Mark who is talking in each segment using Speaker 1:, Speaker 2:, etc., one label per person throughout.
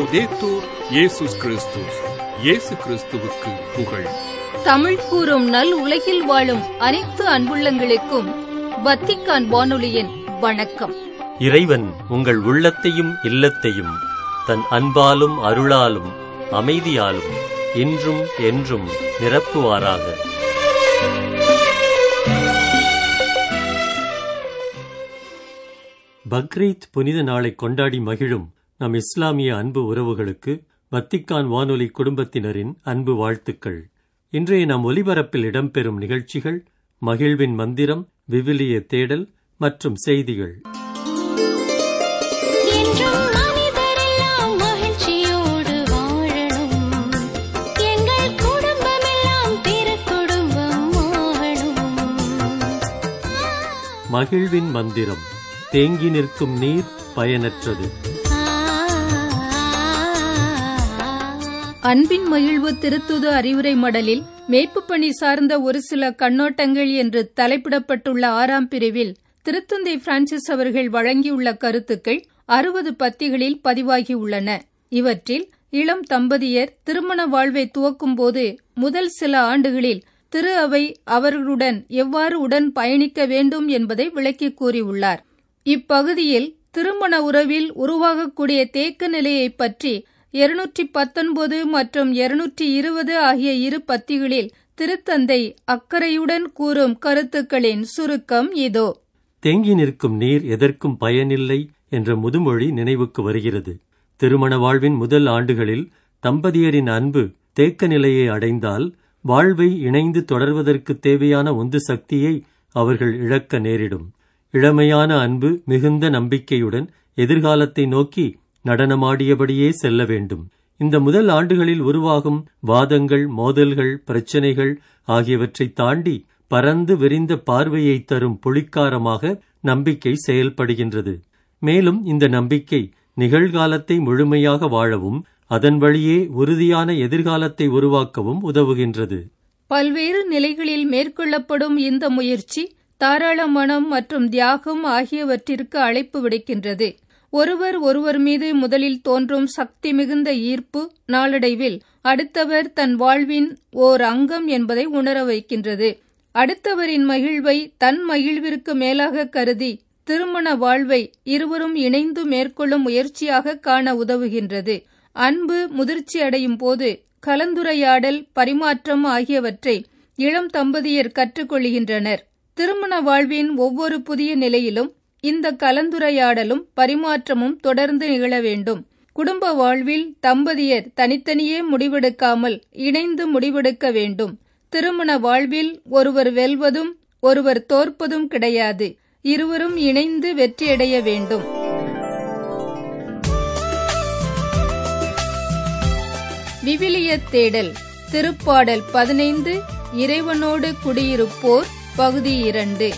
Speaker 1: லவ்தேத்தூர் இயேசுஸ் கிறிஸ்துஸ் இயேசு கிறிஸ்துவுக்கு புகழ்
Speaker 2: தமிழ் கூறும் நல் உலகில் வாழும் அனைத்து அன்புள்ளங்களுக்கும் வத்திக்கான் வானொலியின் வணக்கம்
Speaker 3: இறைவன் உங்கள் உள்ளத்தையும் இல்லத்தையும் தன் அன்பாலும் அருளாலும் அமைதியாலும் இன்றும் என்றும் நிரப்புவாராக பக்ரீத் புனித நாளை கொண்டாடி மகிழும் நம் இஸ்லாமிய அன்பு உறவுகளுக்கு வத்திக்கான் வானொலி குடும்பத்தினரின் அன்பு வாழ்த்துக்கள் இன்றைய நம் ஒலிபரப்பில் இடம்பெறும் நிகழ்ச்சிகள் மகிழ்வின் மந்திரம் விவிலிய தேடல் மற்றும் செய்திகள்
Speaker 4: என்றும் மனிதரெல்லாம் மகிழ்ச்சியோடு வாழணும் எங்கள் குடும்பமெல்லாம் திருக்குடும்பம் ஆகணும்
Speaker 3: மகிழ்வின் மந்திரம் தேங்கி நிற்கும் நீர் பயனற்றது
Speaker 2: அன்பின் மகிழ்வு திருத்துது அறிவுரை மடலில் மேய்ப்புப் பணி சார்ந்த ஒரு சில கண்ணோட்டங்கள் என்று தலைப்பிடப்பட்டுள்ள ஆறாம் பிரிவில் திருத்தந்தை பிரான்சிஸ் அவர்கள் வழங்கியுள்ள கருத்துக்கள் அறுபது பத்திகளில் பதிவாகியுள்ளன இவற்றில் இளம் தம்பதியர் திருமண வாழ்வை துவக்கும் போது முதல் சில ஆண்டுகளில் திரு அவை அவர்களுடன் எவ்வாறு உடன் பயணிக்க வேண்டும் என்பதை விளக்கிக் கூறியுள்ளார் இப்பகுதியில் திருமண உறவில் உருவாகக்கூடிய தேக்க நிலையைப் பற்றி இருநூற்றி பத்தொன்பது மற்றும் இருநூற்றி இருபது ஆகிய இரு பத்திகளில் திருத்தந்தை அக்கறையுடன் கூறும் கருத்துக்களின் சுருக்கம் இதோ
Speaker 3: தேங்கி நிற்கும் நீர் எதற்கும் பயனில்லை என்ற முதுமொழி நினைவுக்கு வருகிறது திருமண வாழ்வின் முதல் ஆண்டுகளில் தம்பதியரின் அன்பு தேக்க நிலையை அடைந்தால் வாழ்வை இணைந்து தொடர்வதற்கு தேவையான உந்து சக்தியை அவர்கள் இழக்க நேரிடும் இளமையான அன்பு மிகுந்த நம்பிக்கையுடன் எதிர்காலத்தை நோக்கி நடனமாடியபடியே செல்ல வேண்டும் இந்த முதல் ஆண்டுகளில் உருவாகும் வாதங்கள் மோதல்கள் பிரச்சனைகள் ஆகியவற்றை தாண்டி பரந்து விரிந்த பார்வையை தரும் புளிக்காரமாக நம்பிக்கை செயல்படுகின்றது மேலும் இந்த நம்பிக்கை நிகழ்காலத்தை முழுமையாக வாழவும் அதன் வழியே உறுதியான எதிர்காலத்தை உருவாக்கவும் உதவுகின்றது
Speaker 2: பல்வேறு நிலைகளில் மேற்கொள்ளப்படும் இந்த முயற்சி தாராள மனம் மற்றும் தியாகம் ஆகியவற்றிற்கு அழைப்பு விடுக்கின்றது ஒருவர் ஒருவர் மீது முதலில் தோன்றும் சக்தி மிகுந்த ஈர்ப்பு நாளடைவில் அடுத்தவர் தன் வாழ்வின் ஓர் அங்கம் என்பதை உணர வைக்கின்றது அடுத்தவரின் மகிழ்வை தன் மகிழ்விற்கு மேலாக கருதி திருமண வாழ்வை இருவரும் இணைந்து மேற்கொள்ளும் முயற்சியாக காண உதவுகின்றது அன்பு முதிர்ச்சி அடையும் போது கலந்துரையாடல் பரிமாற்றம் ஆகியவற்றை இளம் தம்பதியர் கற்றுக்கொள்கின்றனர் திருமண வாழ்வின் ஒவ்வொரு புதிய நிலையிலும் இந்த கலந்துரையாடலும் பரிமாற்றமும் தொடர்ந்து நிகழ வேண்டும் குடும்ப வாழ்வில் தம்பதியர் தனித்தனியே முடிவெடுக்காமல் இணைந்து முடிவெடுக்க வேண்டும் திருமண வாழ்வில் ஒருவர் வெல்வதும் ஒருவர் தோற்பதும் கிடையாது இருவரும் இணைந்து வெற்றியடைய வேண்டும் விவிலிய தேடல் திருப்பாடல் பதினைந்து இறைவனோடு குடியிருப்போர் பகுதி இரண்டு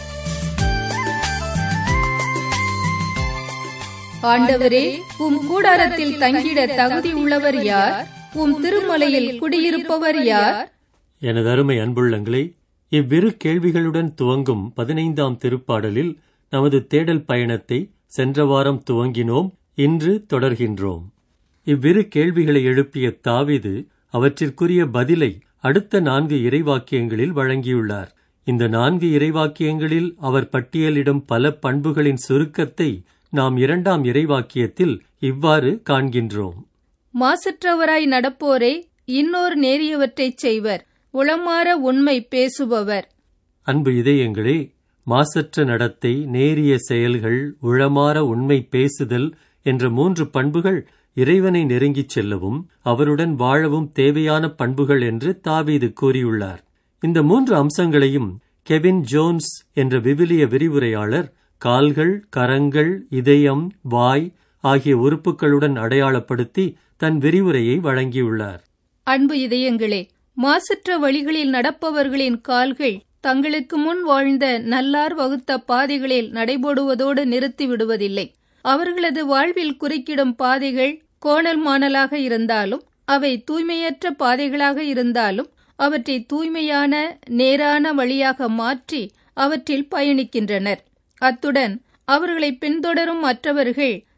Speaker 2: ஆண்டவரே உம் கூடாரத்தில் தங்கிட தகுதி உள்ளவர் யார் உம் திருமலையில் குடியிருப்பவர் யார்
Speaker 3: எனது அருமை அன்புள்ளங்களே இவ்விரு கேள்விகளுடன் துவங்கும் பதினைந்தாம் திருப்பாடலில் நமது தேடல் பயணத்தை சென்ற வாரம் துவங்கினோம் இன்று தொடர்கின்றோம் இவ்விரு கேள்விகளை எழுப்பிய தாவிது அவற்றிற்குரிய பதிலை அடுத்த நான்கு இறைவாக்கியங்களில் வழங்கியுள்ளார் இந்த நான்கு இறைவாக்கியங்களில் அவர் பட்டியலிடும் பல பண்புகளின் சுருக்கத்தை நாம் இரண்டாம் இறைவாக்கியத்தில் இவ்வாறு காண்கின்றோம்
Speaker 2: மாசற்றவராய் நடப்போரே இன்னொரு நேரியவற்றைச் செய்வர் உளமாற உண்மை பேசுபவர்
Speaker 3: அன்பு இதயங்களே மாசற்ற நடத்தை நேரிய செயல்கள் உளமாற உண்மை பேசுதல் என்ற மூன்று பண்புகள் இறைவனை நெருங்கிச் செல்லவும் அவருடன் வாழவும் தேவையான பண்புகள் என்று தாவீது கூறியுள்ளார் இந்த மூன்று அம்சங்களையும் கெவின் ஜோன்ஸ் என்ற விவிலிய விரிவுரையாளர் கால்கள் கரங்கள் இதயம் வாய் ஆகிய உறுப்புகளுடன் அடையாளப்படுத்தி தன் விரிவுரையை வழங்கியுள்ளார்
Speaker 2: அன்பு இதயங்களே மாசற்ற வழிகளில் நடப்பவர்களின் கால்கள் தங்களுக்கு முன் வாழ்ந்த நல்லார் வகுத்த பாதைகளில் நடைபோடுவதோடு நிறுத்தி விடுவதில்லை அவர்களது வாழ்வில் குறுக்கிடும் பாதைகள் கோணல் மாணலாக இருந்தாலும் அவை தூய்மையற்ற பாதைகளாக இருந்தாலும் அவற்றை தூய்மையான நேரான வழியாக மாற்றி அவற்றில் பயணிக்கின்றனர் அத்துடன் அவர்களை பின்தொடரும் மற்றவர்கள்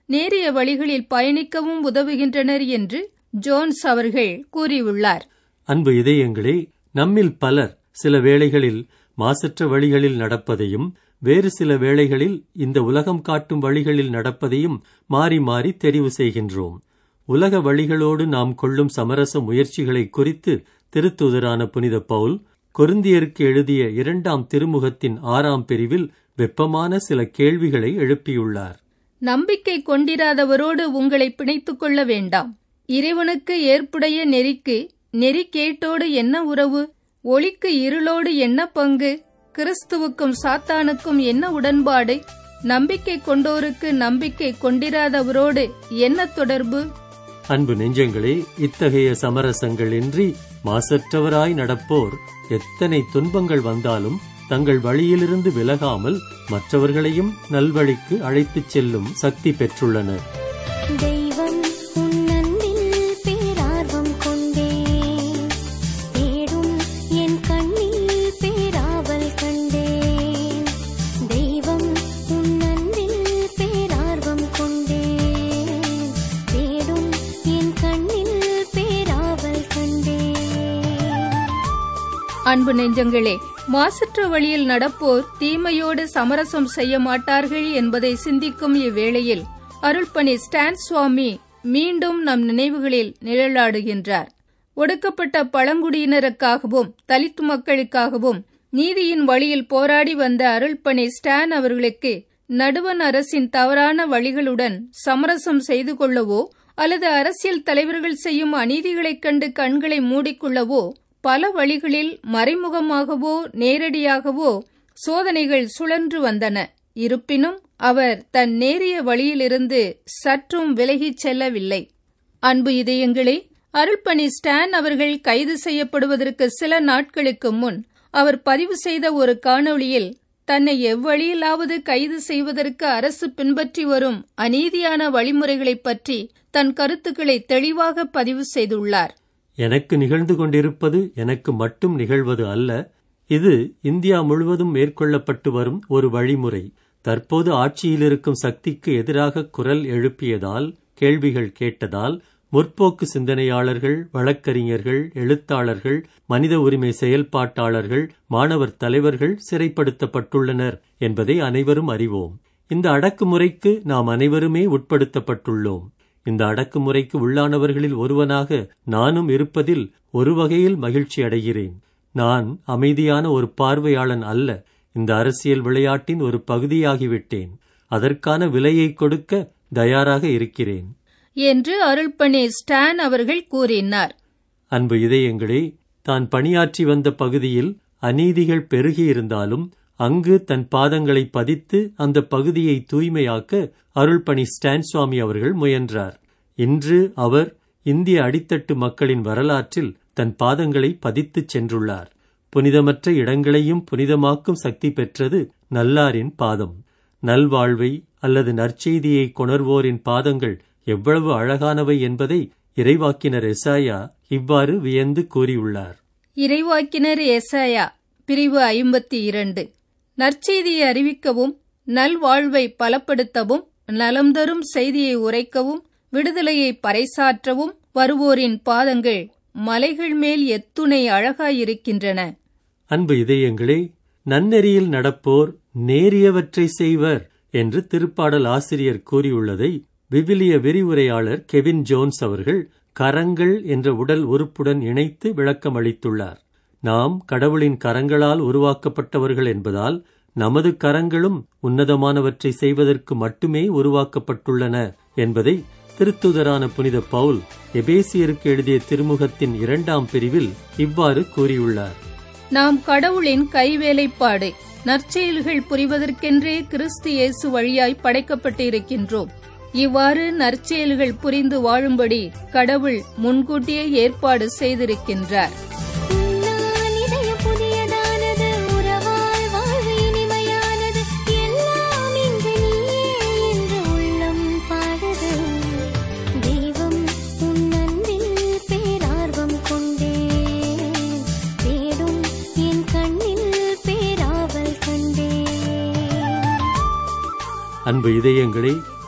Speaker 2: நேரிய வழிகளில் பயணிக்கவும் உதவுகின்றனர் என்று ஜோன்ஸ் அவர்கள் கூறியுள்ளார்
Speaker 3: அன்பு இதயங்களே நம்மில் பலர் சில வேளைகளில் மாசற்ற வழிகளில் நடப்பதையும் வேறு சில வேளைகளில் இந்த உலகம் காட்டும் வழிகளில் நடப்பதையும் மாறி மாறி தெரிவு செய்கின்றோம் உலக வழிகளோடு நாம் கொள்ளும் சமரச முயற்சிகளை குறித்து திருத்துதரான புனித பவுல் கொருந்தியருக்கு எழுதிய இரண்டாம் திருமுகத்தின் ஆறாம் பிரிவில் வெப்பமான சில கேள்விகளை எழுப்பியுள்ளார்
Speaker 2: நம்பிக்கை கொண்டிராதவரோடு உங்களை பிணைத்துக் கொள்ள வேண்டாம் இறைவனுக்கு ஏற்புடைய நெறிக்கு நெறி கேட்டோடு என்ன உறவு ஒளிக்கு இருளோடு என்ன பங்கு கிறிஸ்துவுக்கும் சாத்தானுக்கும் என்ன உடன்பாடு நம்பிக்கை கொண்டோருக்கு நம்பிக்கை கொண்டிராதவரோடு என்ன தொடர்பு
Speaker 3: அன்பு நெஞ்சங்களே இத்தகைய சமரசங்கள் இன்றி மாசற்றவராய் நடப்போர் எத்தனை துன்பங்கள் வந்தாலும் தங்கள் வழியிலிருந்து விலகாமல் மற்றவர்களையும் நல்வழிக்கு அழைத்துச் செல்லும் சக்தி பெற்றுள்ளனர்
Speaker 4: தெய்வம் உன்னன்பில் பேரார்வம் கொண்டேன் தேடும் என் கண்ணில் பேராவல் கண்டேன் தெய்வம் உன்னன்பில் பேரார்வம் கொண்டேன் தேடும் என் கண்ணில் பேராவல் கண்டேன்
Speaker 2: அன்பு நெஞ்சங்களே மாசற்ற வழியில் நடப்போர் தீமையோடு சமரசம் செய்ய மாட்டார்கள் என்பதை சிந்திக்கும் இவ்வேளையில் அருள்பணி ஸ்டான் சுவாமி மீண்டும் நம் நினைவுகளில் நிழலாடுகின்றார் ஒடுக்கப்பட்ட பழங்குடியினருக்காகவும் தலித் மக்களுக்காகவும் நீதியின் வழியில் போராடி வந்த அருள்பணி ஸ்டான் அவர்களுக்கு நடுவன் அரசின் தவறான வழிகளுடன் சமரசம் செய்து கொள்ளவோ அல்லது அரசியல் தலைவர்கள் செய்யும் அநீதிகளைக் கண்டு கண்களை மூடிக்கொள்ளவோ பல வழிகளில் மறைமுகமாகவோ நேரடியாகவோ சோதனைகள் சுழன்று வந்தன இருப்பினும் அவர் தன் நேரிய வழியிலிருந்து சற்றும் விலகிச் செல்லவில்லை அன்பு இதயங்களே அருள்பணி ஸ்டான் அவர்கள் கைது செய்யப்படுவதற்கு சில நாட்களுக்கு முன் அவர் பதிவு செய்த ஒரு காணொளியில் தன்னை எவ்வழியிலாவது கைது செய்வதற்கு அரசு பின்பற்றி வரும் அநீதியான வழிமுறைகளைப் பற்றி தன் கருத்துக்களை தெளிவாக பதிவு செய்துள்ளார்
Speaker 3: எனக்கு நிகழ்ந்து கொண்டிருப்பது எனக்கு மட்டும் நிகழ்வது அல்ல இது இந்தியா முழுவதும் மேற்கொள்ளப்பட்டு வரும் ஒரு வழிமுறை தற்போது ஆட்சியில் இருக்கும் சக்திக்கு எதிராக குரல் எழுப்பியதால் கேள்விகள் கேட்டதால் முற்போக்கு சிந்தனையாளர்கள் வழக்கறிஞர்கள் எழுத்தாளர்கள் மனித உரிமை செயல்பாட்டாளர்கள் மாணவர் தலைவர்கள் சிறைப்படுத்தப்பட்டுள்ளனர் என்பதை அனைவரும் அறிவோம் இந்த அடக்குமுறைக்கு நாம் அனைவருமே உட்படுத்தப்பட்டுள்ளோம் இந்த அடக்குமுறைக்கு உள்ளானவர்களில் ஒருவனாக நானும் இருப்பதில் ஒரு வகையில் மகிழ்ச்சி அடைகிறேன் நான் அமைதியான ஒரு பார்வையாளன் அல்ல இந்த அரசியல் விளையாட்டின் ஒரு பகுதியாகிவிட்டேன் அதற்கான விலையை கொடுக்க தயாராக இருக்கிறேன்
Speaker 2: என்று அருள்பணி ஸ்டான் அவர்கள் கூறினார்
Speaker 3: அன்பு இதயங்களே தான் பணியாற்றி வந்த பகுதியில் அநீதிகள் பெருகியிருந்தாலும் அங்கு தன் பாதங்களை பதித்து அந்த பகுதியை தூய்மையாக்க அருள்பணி ஸ்டான் சுவாமி அவர்கள் முயன்றார் இன்று அவர் இந்திய அடித்தட்டு மக்களின் வரலாற்றில் தன் பாதங்களை பதித்துச் சென்றுள்ளார் புனிதமற்ற இடங்களையும் புனிதமாக்கும் சக்தி பெற்றது நல்லாரின் பாதம் நல்வாழ்வை அல்லது நற்செய்தியை கொணர்வோரின் பாதங்கள் எவ்வளவு அழகானவை என்பதை இறைவாக்கினர் எசாயா இவ்வாறு வியந்து கூறியுள்ளார்
Speaker 2: இறைவாக்கினர் எசாயா பிரிவு ஐம்பத்தி இரண்டு நற்செய்தியை அறிவிக்கவும் நல்வாழ்வை பலப்படுத்தவும் நலம் தரும் செய்தியை உரைக்கவும் விடுதலையை பறைசாற்றவும் வருவோரின் பாதங்கள் மலைகள் மேல் எத்துணை அழகாயிருக்கின்றன
Speaker 3: அன்பு இதயங்களே நன்னெறியில் நடப்போர் நேரியவற்றை செய்வர் என்று திருப்பாடல் ஆசிரியர் கூறியுள்ளதை விவிலிய விரிவுரையாளர் கெவின் ஜோன்ஸ் அவர்கள் கரங்கள் என்ற உடல் உறுப்புடன் இணைத்து விளக்கம் அளித்துள்ளார் நாம் கடவுளின் கரங்களால் உருவாக்கப்பட்டவர்கள் என்பதால் நமது கரங்களும் உன்னதமானவற்றை செய்வதற்கு மட்டுமே உருவாக்கப்பட்டுள்ளன என்பதை திருத்துதரான புனித பவுல் எபேசியருக்கு எழுதிய திருமுகத்தின் இரண்டாம் பிரிவில் இவ்வாறு கூறியுள்ளார்
Speaker 2: நாம் கடவுளின் கைவேலைப்பாடு நற்செயல்கள் புரிவதற்கென்றே கிறிஸ்து இயேசு வழியாய் படைக்கப்பட்டிருக்கின்றோம் இவ்வாறு நற்செயல்கள் புரிந்து வாழும்படி கடவுள் முன்கூட்டியே ஏற்பாடு செய்திருக்கின்றார்
Speaker 4: நான் இதயம் புதியதானது உறவால் வாழ்வு இனிமையானது எல்லாம் இங்கு நீயே என்று உள்ளம் பாடுது தெய்வம் உன் அன்பில் பேரார்வம் கொண்டேன் தேடும் என் கண்ணில் பேராவல் கண்டேன்
Speaker 3: அன்பு இதயங்களே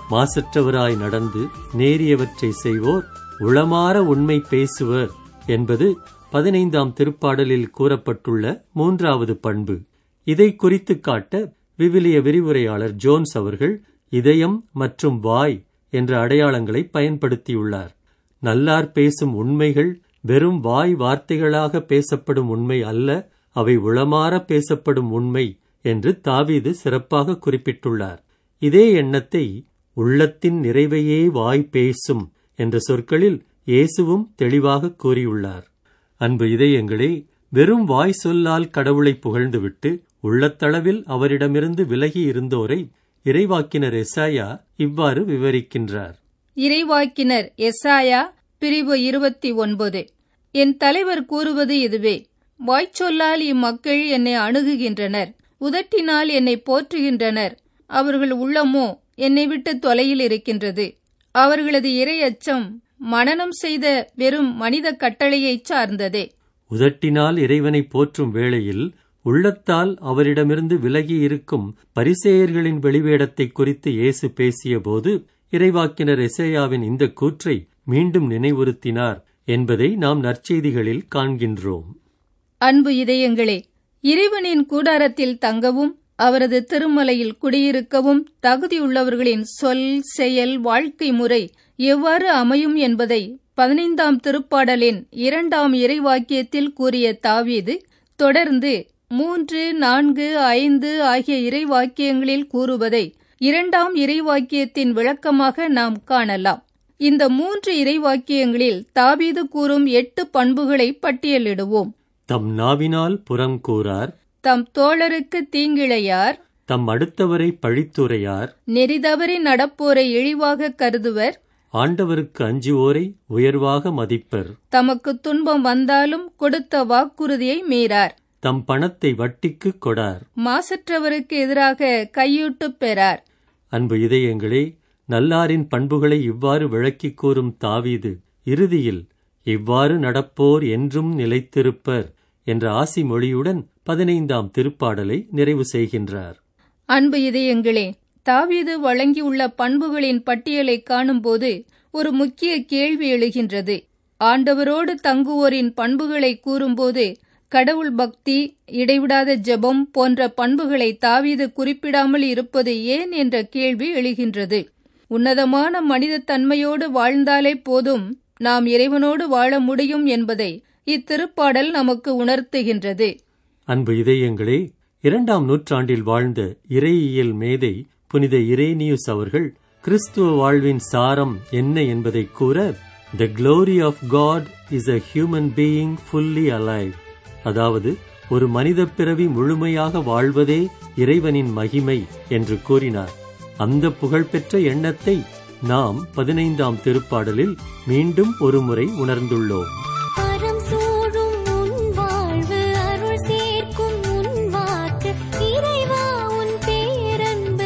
Speaker 3: மாசற்றவராய் நடந்து நேரியவற்றை செய்வோர் உளமாற உண்மை பேசுவர் என்பது பதினைந்தாம் திருப்பாடலில் கூறப்பட்டுள்ள மூன்றாவது பண்பு இதை குறித்து காட்ட விவிலிய விரிவுரையாளர் ஜோன்ஸ் அவர்கள் இதயம் மற்றும் வாய் என்ற அடையாளங்களை பயன்படுத்தியுள்ளார் நல்லார் பேசும் உண்மைகள் வெறும் வாய் வார்த்தைகளாக பேசப்படும் உண்மை அல்ல அவை உளமாற பேசப்படும் உண்மை என்று தாவீது சிறப்பாக குறிப்பிட்டுள்ளார் இதே எண்ணத்தை உள்ளத்தின் நிறைவையே வாய் பேசும் என்ற சொற்களில் இயேசுவும் தெளிவாக கூறியுள்ளார் அன்பு இதயங்களே வெறும் வாய் சொல்லால் கடவுளை புகழ்ந்துவிட்டு உள்ளத்தளவில் அவரிடமிருந்து விலகி இருந்தோரை இறைவாக்கினர் எசாயா இவ்வாறு விவரிக்கின்றார்
Speaker 2: இறைவாக்கினர் எசாயா பிரிவு இருபத்தி ஒன்பது என் தலைவர் கூறுவது இதுவே வாய்ச்சொல்லால் இம்மக்கள் என்னை அணுகுகின்றனர் உதட்டினால் என்னை போற்றுகின்றனர் அவர்கள் உள்ளமோ என்னை விட்டு தொலையில் இருக்கின்றது அவர்களது இரையச்சம் மனனம் செய்த வெறும் மனித கட்டளையைச் சார்ந்ததே
Speaker 3: உதட்டினால் இறைவனை போற்றும் வேளையில் உள்ளத்தால் அவரிடமிருந்து விலகி இருக்கும் பரிசேயர்களின் வெளிவேடத்தை குறித்து இயேசு பேசியபோது இறைவாக்கினர் எசேயாவின் இந்த கூற்றை மீண்டும் நினைவுறுத்தினார் என்பதை நாம் நற்செய்திகளில் காண்கின்றோம்
Speaker 2: அன்பு இதயங்களே இறைவனின் கூடாரத்தில் தங்கவும் அவரது திருமலையில் குடியிருக்கவும் தகுதியுள்ளவர்களின் சொல் செயல் வாழ்க்கை முறை எவ்வாறு அமையும் என்பதை பதினைந்தாம் திருப்பாடலின் இரண்டாம் இறைவாக்கியத்தில் கூறிய தாவீது தொடர்ந்து மூன்று நான்கு ஐந்து ஆகிய இறைவாக்கியங்களில் கூறுவதை இரண்டாம் இறைவாக்கியத்தின் விளக்கமாக நாம் காணலாம் இந்த மூன்று இறைவாக்கியங்களில் தாவீது கூறும் எட்டு பண்புகளை பட்டியலிடுவோம்
Speaker 3: தம் நாவினால் புறங்கூறார்
Speaker 2: தம் தோழருக்கு தீங்கிழையார்
Speaker 3: தம் அடுத்தவரை பழித்துரையார்
Speaker 2: நெறிதவறி நடப்போரை இழிவாக கருதுவர்
Speaker 3: ஆண்டவருக்கு அஞ்சுவோரை உயர்வாக மதிப்பர்
Speaker 2: தமக்கு துன்பம் வந்தாலும் கொடுத்த வாக்குறுதியை மீறார்
Speaker 3: தம் பணத்தை வட்டிக்கு கொடார்
Speaker 2: மாசற்றவருக்கு எதிராக கையூட்டுப் பெறார்
Speaker 3: அன்பு இதயங்களே நல்லாரின் பண்புகளை இவ்வாறு விளக்கிக் கூறும் தாவீது இறுதியில் இவ்வாறு நடப்போர் என்றும் நிலைத்திருப்பர் என்ற ஆசி மொழியுடன் பதினைந்தாம் திருப்பாடலை நிறைவு செய்கின்றார்
Speaker 2: அன்பு இதயங்களே தாவீது வழங்கியுள்ள பண்புகளின் பட்டியலை காணும்போது ஒரு முக்கிய கேள்வி எழுகின்றது ஆண்டவரோடு தங்குவோரின் பண்புகளை கூறும்போது கடவுள் பக்தி இடைவிடாத ஜெபம் போன்ற பண்புகளை தாவீது குறிப்பிடாமல் இருப்பது ஏன் என்ற கேள்வி எழுகின்றது உன்னதமான மனித தன்மையோடு வாழ்ந்தாலே போதும் நாம் இறைவனோடு வாழ முடியும் என்பதை இத்திருப்பாடல் நமக்கு உணர்த்துகின்றது
Speaker 3: அன்பு இதயங்களே இரண்டாம் நூற்றாண்டில் வாழ்ந்த இறையியல் மேதை புனித இரேனியூஸ் அவர்கள் கிறிஸ்துவ வாழ்வின் சாரம் என்ன என்பதை கூற the glory of God is a human being fully alive அதாவது ஒரு மனித பிறவி முழுமையாக வாழ்வதே இறைவனின் மகிமை என்று கூறினார் அந்த புகழ்பெற்ற எண்ணத்தை நாம் பதினைந்தாம் திருப்பாடலில் மீண்டும் ஒருமுறை உணர்ந்துள்ளோம்
Speaker 4: அறம் சூழும் உன் வாழ்வு அருள் சேர்க்கும் உன் வாக்கு இறைவா உன் பேரன்பு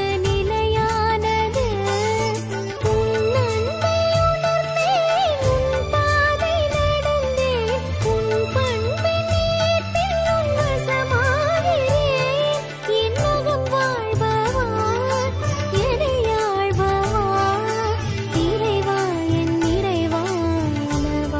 Speaker 4: நிலையானது உன் அன்பை உணர்ந்தேன் உன் பாதை நடந்தேன் உன் பண்பின் ஏற்றில் உன் வசமாகிறேன் என் முகம் வாழ்பவா என்னை ஆள்பவா இறைவா என் இறைவானவா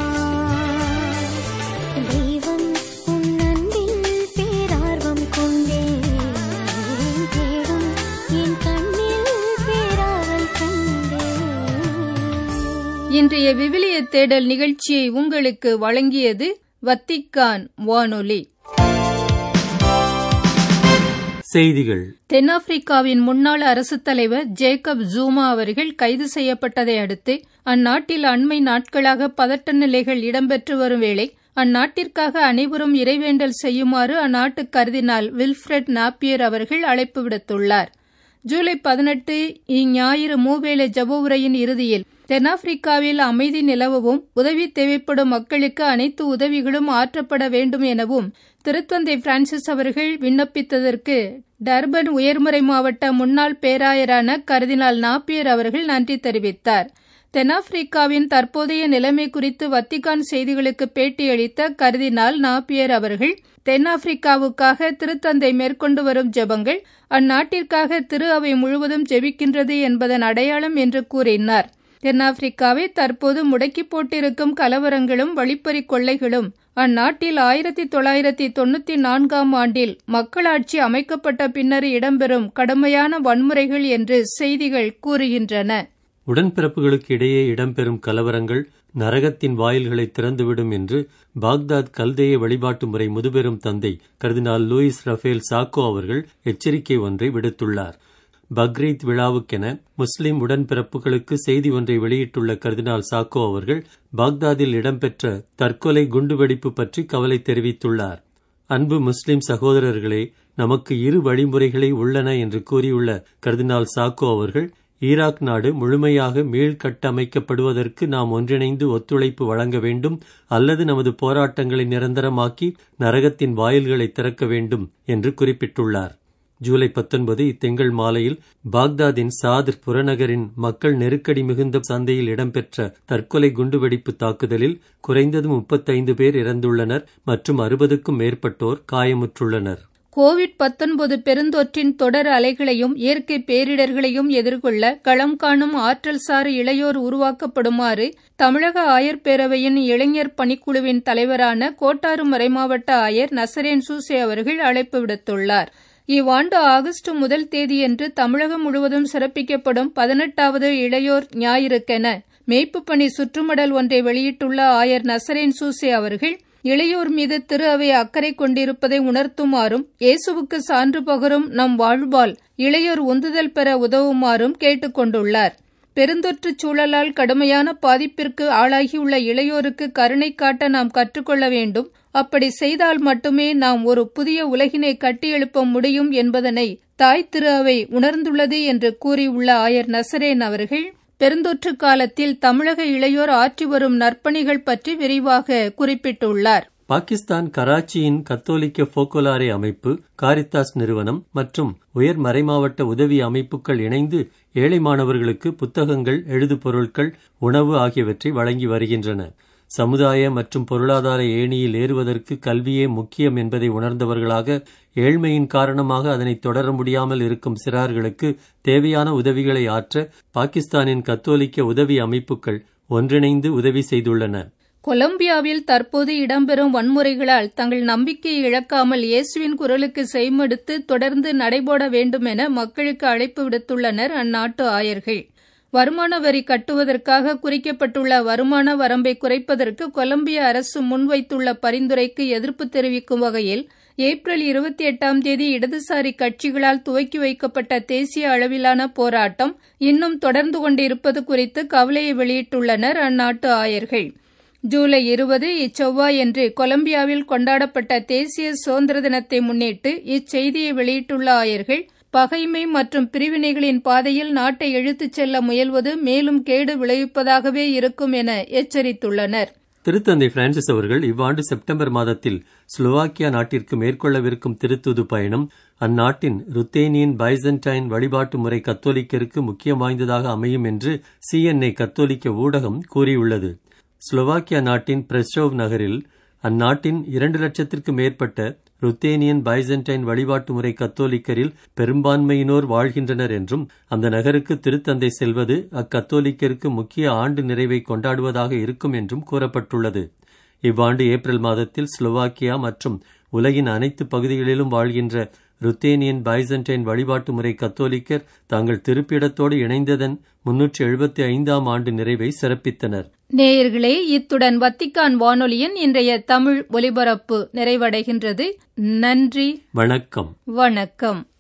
Speaker 4: தெய்வம் உன் அன்பில் பேரார்வம் கொண்டேன் தேடும் என் கண்ணில் பேராவல் கண்டேன்
Speaker 2: இன்றைய விவிலிய தேடல் நிகழ்ச்சியை உங்களுக்கு வழங்கியது வத்திக்கான் வானொலி
Speaker 3: செய்திகள்
Speaker 2: தென்னாப்பிரிக்காவின் முன்னாள் அரசுத் தலைவர் ஜேக்கப் ஜூமா அவர்கள் கைது செய்யப்பட்டதை அடுத்து அந்நாட்டில் அண்மை நாட்களாக பதட்ட நிலைகள் இடம்பெற்று வரும் வேளை அந்நாட்டிற்காக அனைவரும் இறைவேண்டல் செய்யுமாறு அந்நாட்டு கருதினால் வில்ஃப்ரெட் நாப்பியர் அவர்கள் அழைப்பு விடுத்துள்ளார் ஜூலை பதினெட்டு இஞ்ஞாயிறு மூவேளை ஜப உரையின் இறுதியில் தென்னாப்பிரிக்காவில் அமைதி நிலவவும் உதவி தேவைப்படும் மக்களுக்கு அனைத்து உதவிகளும் ஆற்றப்பட வேண்டும் எனவும் திருத்தந்தை பிரான்சிஸ் அவர்கள் விண்ணப்பித்ததற்கு டர்பன் உயர்முறை மாவட்ட முன்னாள் பேராயரான கர்தினால் நாப்பியர் அவர்கள் நன்றி தெரிவித்தார் தென்னாப்பிரிக்காவின் தற்போதைய நிலைமை குறித்து வத்திகான் செய்திகளுக்கு பேட்டியளித்த கர்தினால் நாப்பியர் அவர்கள் தென்னாப்பிரிக்காவுக்காக திருத்தந்தை மேற்கொண்டு வரும் ஜெபங்கள் அந்நாட்டிற்காக திரு அவை முழுவதும் ஜெபிக்கின்றது என்பதன் அடையாளம் என்று கூறினார் தென்னாப்பிரிக்காவை தற்போது முடக்கி போட்டிருக்கும் கலவரங்களும் வழிப்பறி கொள்ளைகளும் அந்நாட்டில் ஆயிரத்தி தொள்ளாயிரத்தி தொண்ணூத்தி நான்காம் ஆண்டில் மக்களாட்சி அமைக்கப்பட்ட பின்னர் இடம்பெறும் கடுமையான வன்முறைகள் என்று செய்திகள் கூறுகின்றன
Speaker 3: உடன்பிறப்புகளுக்கு இடையே இடம்பெறும் கலவரங்கள் நரகத்தின் வாயில்களை திறந்துவிடும் என்று பாக்தாத் கல்தேய வழிபாட்டு முறை முதுபெரும் தந்தை கர்தினால் லூயிஸ் ரஃபேல் சாக்கோ அவர்கள் எச்சரிக்கை ஒன்றை விடுத்துள்ளார் பக்ரீத் விழாவுக்கென முஸ்லிம் உடன்பிறப்புகளுக்கு செய்தி ஒன்றை வெளியிட்டுள்ள கர்தினால் சாக்கோ அவர்கள் பாக்தாதில் இடம்பெற்ற தற்கொலை குண்டுவெடிப்பு பற்றி கவலை தெரிவித்துள்ளார் அன்பு முஸ்லிம் சகோதரர்களே நமக்கு இரு வழிமுறைகளே உள்ளன என்று கூறியுள்ள கர்தினால் சாக்கோ அவர்கள் ஈராக் நாடு முழுமையாக மீள்கட்டமைக்கப்படுவதற்கு நாம் ஒன்றிணைந்து ஒத்துழைப்பு வழங்க வேண்டும் அல்லது நமது போராட்டங்களை நிரந்தரமாக்கி நரகத்தின் வாயில்களை திறக்க வேண்டும் என்று குறிப்பிட்டுள்ளார் ஜூலை பத்தொன்பது இத்திங்கள் மாலையில் பாக்தாதின் சாதிர் புறநகரின் மக்கள் நெருக்கடி மிகுந்த சந்தையில் இடம்பெற்ற தற்கொலை குண்டுவெடிப்பு தாக்குதலில் குறைந்தது முப்பத்தைந்து பேர் இறந்துள்ளனர் மற்றும் அறுபதுக்கும் மேற்பட்டோர் காயமுற்றுள்ளனர்
Speaker 2: கோவிட் பத்தொன்பது பெருந்தொற்றின் தொடர் அலைகளையும் இயற்கை பேரிடர்களையும் எதிர்கொள்ள களம் காணும் ஆற்றல் சார் இளையோர் உருவாக்கப்படுமாறு தமிழக ஆயர் பேரவையின் இளைஞர் பணிக்குழுவின் தலைவரான கோட்டாறு மறைமாவட்ட ஆயர் நசரேன் சூசே அவர்கள் அழைப்பு விடுத்துள்ளார் இவ்வாண்டு ஆகஸ்ட் முதல் தேதியன்று தமிழகம் முழுவதும் சிறப்பிக்கப்படும் பதினெட்டாவது இளையோர் ஞாயிறுக்கென மேய்ப்பு பணி சுற்றுமடல் ஒன்றை வெளியிட்டுள்ள ஆயர் நசரேன் சூசே அவர்கள் இளையோர் மீது திரு அவை அக்கறை கொண்டிருப்பதை உணர்த்துமாறும் இயேசுவுக்கு சான்று பகரும் நம் வாழ்வால் இளையோர் உந்துதல் பெற உதவுமாறும் கேட்டுக் கொண்டுள்ளார் பெருந்தொற்று சூழலால் கடுமையான பாதிப்பிற்கு ஆளாகியுள்ள இளையோருக்கு கருணை காட்ட நாம் கற்றுக்கொள்ள வேண்டும் அப்படி செய்தால் மட்டுமே நாம் ஒரு புதிய உலகினை கட்டியெழுப்ப முடியும் என்பதனை தாய் திரு அவை உணர்ந்துள்ளது என்று கூறியுள்ள ஆயர் நசரேன் அவர்கள் பெருந்தொற்று காலத்தில் தமிழக இளையோர் ஆற்றி வரும் நற்பணிகள் பற்றி விரிவாக குறிப்பிட்டுள்ளார்
Speaker 3: பாகிஸ்தான் கராச்சியின் கத்தோலிக்க போக்கோலாரே அமைப்பு காரித்தாஸ் நிறுவனம் மற்றும் உயர் மறைமாவட்ட உதவி அமைப்புகள் இணைந்து ஏழை மாணவர்களுக்கு புத்தகங்கள் எழுது பொருட்கள் உணவு ஆகியவற்றை வழங்கி வருகின்றன சமுதாய மற்றும் பொருளாதார ஏணியில் ஏறுவதற்கு கல்வியே முக்கியம் என்பதை உணர்ந்தவர்களாக ஏழ்மையின் காரணமாக அதனை தொடர முடியாமல் இருக்கும் சிறார்களுக்கு தேவையான உதவிகளை ஆற்ற பாகிஸ்தானின் கத்தோலிக்க உதவி அமைப்புகள் ஒன்றிணைந்து உதவி செய்துள்ளன
Speaker 2: கொலம்பியாவில் தற்போது இடம்பெறும் வன்முறைகளால் தங்கள் நம்பிக்கையை இழக்காமல் இயேசுவின் குரலுக்கு செய்மடுத்து தொடர்ந்து நடைபோட வேண்டும் என மக்களுக்கு அழைப்பு விடுத்துள்ளனர் அந்நாட்டு ஆயர்கள் வருமான வரி கட்டுவதற்காக குறிக்கப்பட்டுள்ள வருமான வரம்பை குறைப்பதற்கு கொலம்பிய அரசு முன்வைத்துள்ள பரிந்துரைக்கு எதிர்ப்பு தெரிவிக்கும் வகையில் ஏப்ரல் இருபத்தி எட்டாம் தேதி இடதுசாரி கட்சிகளால் துவக்கி வைக்கப்பட்ட தேசிய அளவிலான போராட்டம் இன்னும் தொடர்ந்து கொண்டிருப்பது குறித்து கவலையை வெளியிட்டுள்ளனர் அந்நாட்டு ஆயர்கள் ஜூலை இருபது இச்செவ்வாயன்று கொலம்பியாவில் கொண்டாடப்பட்ட தேசிய சுதந்திர தினத்தை முன்னிட்டு இச்செய்தியை வெளியிட்டுள்ள ஆயர்கள் பகைமை மற்றும் பிரிவினைகளின் பாதையில் நாட்டை இழுத்துச் செல்ல முயல்வது மேலும் கேடு விளைவிப்பதாகவே இருக்கும் என எச்சரித்துள்ளனர்
Speaker 3: திருத்தந்தை பிரான்சிஸ் அவர்கள் இவ்வாண்டு செப்டம்பர் மாதத்தில் ஸ்லோவாக்கியா நாட்டிற்கு மேற்கொள்ளவிருக்கும் திருத்தூது பயணம் அந்நாட்டின் ருத்தேனியன் பைசன்டைன் வழிபாட்டு முறை கத்தோலிக்கருக்கு முக்கியம் வாய்ந்ததாக அமையும் என்று சிஎன்ஏ கத்தோலிக்க ஊடகம் கூறியுள்ளது ஸ்லோவாக்கியா நாட்டின் பிரஸ்டோவ் நகரில் அந்நாட்டின் இரண்டு லட்சத்திற்கு மேற்பட்ட ருத்தேனியன் பைசன்டைன் வழிபாட்டு முறை கத்தோலிக்கரில் பெரும்பான்மையினோர் வாழ்கின்றனர் என்றும் அந்த நகருக்கு திருத்தந்தை செல்வது அக்கத்தோலிக்கருக்கு முக்கிய ஆண்டு நிறைவை கொண்டாடுவதாக இருக்கும் என்றும் கூறப்பட்டுள்ளது இவ்வாண்டு ஏப்ரல் மாதத்தில் ஸ்லோவாக்கியா மற்றும் உலகின் அனைத்து பகுதிகளிலும் வாழ்கின்ற ருத்தேனியன் பைசன்டைன் வழிபாட்டு முறை கத்தோலிக்கர் தாங்கள் திருப்பிடத்தோடு இணைந்ததன் முன்னூற்றி எழுபத்தி ஐந்தாம் ஆண்டு நிறைவை சிறப்பித்தனர்
Speaker 2: நேயர்களே இத்துடன் வத்திக்கான் வானொலியின் இன்றைய தமிழ் ஒலிபரப்பு நிறைவடைகின்றது நன்றி
Speaker 3: வணக்கம்
Speaker 2: வணக்கம்